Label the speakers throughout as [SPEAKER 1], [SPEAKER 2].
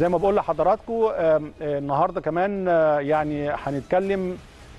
[SPEAKER 1] زي ما بقول لحضراتكم النهارده كمان يعني هنتكلم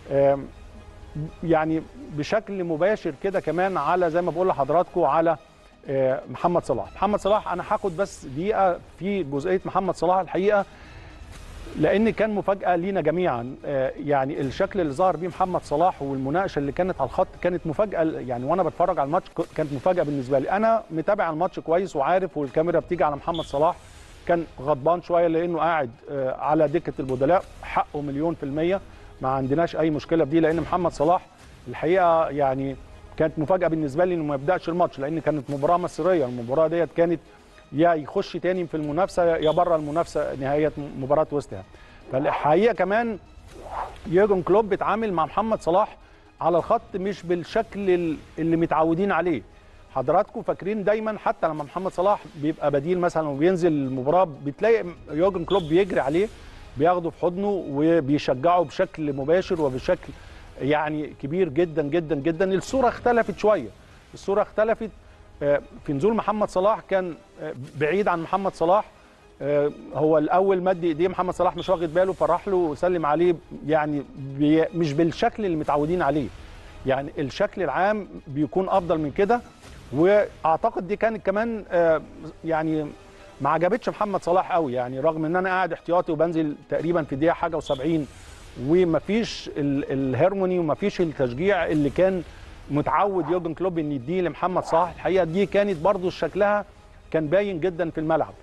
[SPEAKER 1] يعني بشكل مباشر كده كمان على زي ما بقول لحضراتكم على محمد صلاح محمد صلاح انا هاخد بس دقيقه في جزئيه محمد صلاح الحقيقه لان كان مفاجاه لينا جميعا يعني الشكل اللي ظهر بيه محمد صلاح والمناقشه اللي كانت على الخط كانت مفاجاه يعني وانا بتفرج على الماتش كانت مفاجاه بالنسبه لي انا متابع الماتش كويس وعارف والكاميرا بتيجي على محمد صلاح كان غضبان شويه لانه قاعد على دكه البدلاء حقه مليون في الميه ما عندناش اي مشكله في دي لان محمد صلاح الحقيقه يعني كانت مفاجاه بالنسبه لي انه ما يبداش الماتش لان كانت مباراه مصيريه المباراه ديت كانت يا يخش تاني في المنافسه يا بره المنافسه نهايه مباراه ويست هام فالحقيقه كمان يورجن كلوب بيتعامل مع محمد صلاح على الخط مش بالشكل اللي متعودين عليه حضراتكم فاكرين دايما حتى لما محمد صلاح بيبقى بديل مثلا وبينزل المباراه بتلاقي يورجن كلوب بيجري عليه بياخده في حضنه وبيشجعه بشكل مباشر وبشكل يعني كبير جدا جدا جدا الصوره اختلفت شويه الصوره اختلفت في نزول محمد صلاح كان بعيد عن محمد صلاح هو الاول مد ايديه محمد صلاح مش واخد باله فراح له وسلم عليه يعني مش بالشكل اللي متعودين عليه يعني الشكل العام بيكون افضل من كده واعتقد دي كانت كمان يعني ما عجبتش محمد صلاح قوي يعني رغم ان انا قاعد احتياطي وبنزل تقريبا في دقيقه حاجه و70 ومفيش الهرموني ومفيش التشجيع اللي كان متعود يورجن كلوب ان يديه لمحمد صلاح الحقيقه دي كانت برضو شكلها كان باين جدا في الملعب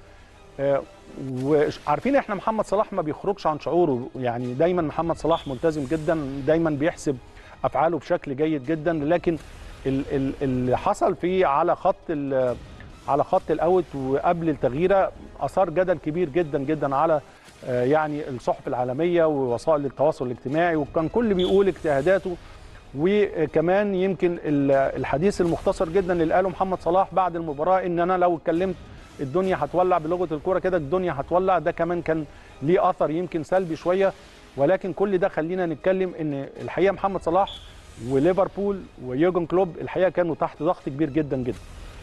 [SPEAKER 1] وعارفين احنا محمد صلاح ما بيخرجش عن شعوره يعني دايما محمد صلاح ملتزم جدا دايما بيحسب افعاله بشكل جيد جدا لكن اللي حصل فيه على خط على خط الاوت وقبل التغييره اثار جدل كبير جدا جدا على يعني الصحف العالميه ووسائل التواصل الاجتماعي وكان كل بيقول اجتهاداته وكمان يمكن الحديث المختصر جدا اللي قاله محمد صلاح بعد المباراه ان انا لو اتكلمت الدنيا هتولع بلغه الكوره كده الدنيا هتولع ده كمان كان ليه اثر يمكن سلبي شويه ولكن كل ده خلينا نتكلم ان الحقيقه محمد صلاح وليفربول ويورجن كلوب الحقيقه كانوا تحت ضغط كبير جدا جدا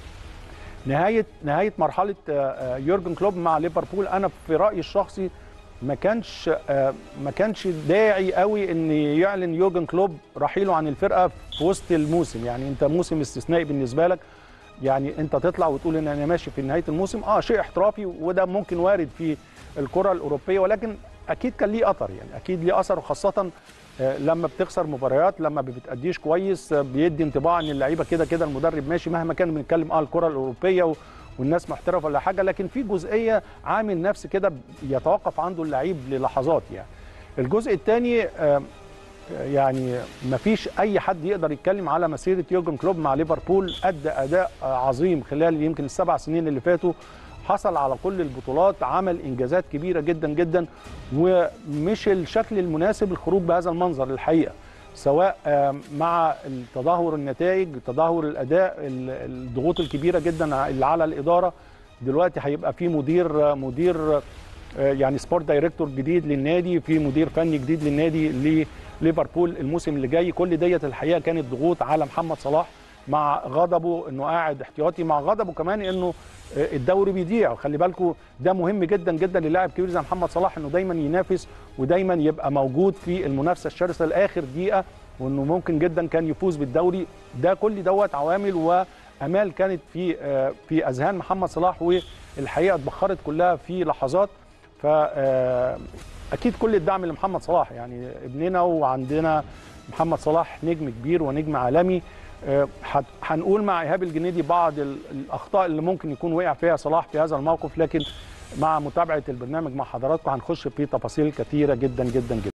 [SPEAKER 1] نهايه نهايه مرحله يورجن كلوب مع ليفربول انا في رايي الشخصي ما كانش ما كانش داعي قوي ان يعلن يورجن كلوب رحيله عن الفرقه في وسط الموسم يعني انت موسم استثنائي بالنسبه لك يعني انت تطلع وتقول ان انا ماشي في نهايه الموسم اه شيء احترافي وده ممكن وارد في الكره الاوروبيه ولكن اكيد كان ليه اثر يعني اكيد ليه اثر وخاصه لما بتخسر مباريات لما ما بتاديش كويس بيدي انطباع ان اللعيبه كده كده المدرب ماشي مهما كان بنتكلم اه الكره الاوروبيه والناس محترفه ولا حاجه لكن في جزئيه عامل نفس كده يتوقف عنده اللعيب للحظات يعني الجزء الثاني يعني ما فيش اي حد يقدر يتكلم على مسيره يورجن كلوب مع ليفربول ادى اداء عظيم خلال يمكن السبع سنين اللي فاتوا حصل على كل البطولات عمل انجازات كبيره جدا جدا ومش الشكل المناسب الخروج بهذا المنظر الحقيقه سواء مع تدهور النتائج تدهور الاداء الضغوط الكبيره جدا اللي على الاداره دلوقتي هيبقى في مدير مدير يعني سبورت دايركتور جديد للنادي في مدير فني جديد للنادي ليفربول الموسم اللي جاي كل ديت الحقيقه كانت ضغوط على محمد صلاح مع غضبه انه قاعد احتياطي مع غضبه كمان انه الدوري بيضيع وخلي بالكم ده مهم جدا جدا للاعب كبير زي محمد صلاح انه دايما ينافس ودايما يبقى موجود في المنافسه الشرسه لاخر دقيقه وانه ممكن جدا كان يفوز بالدوري ده كل دوت عوامل وامال كانت في في اذهان محمد صلاح والحقيقه اتبخرت كلها في لحظات ف اكيد كل الدعم لمحمد صلاح يعني ابننا وعندنا محمد صلاح نجم كبير ونجم عالمي هنقول مع ايهاب الجنيدي بعض الاخطاء اللي ممكن يكون وقع فيها صلاح في هذا الموقف لكن مع متابعه البرنامج مع حضراتكم هنخش في تفاصيل كثيره جدا جدا جدا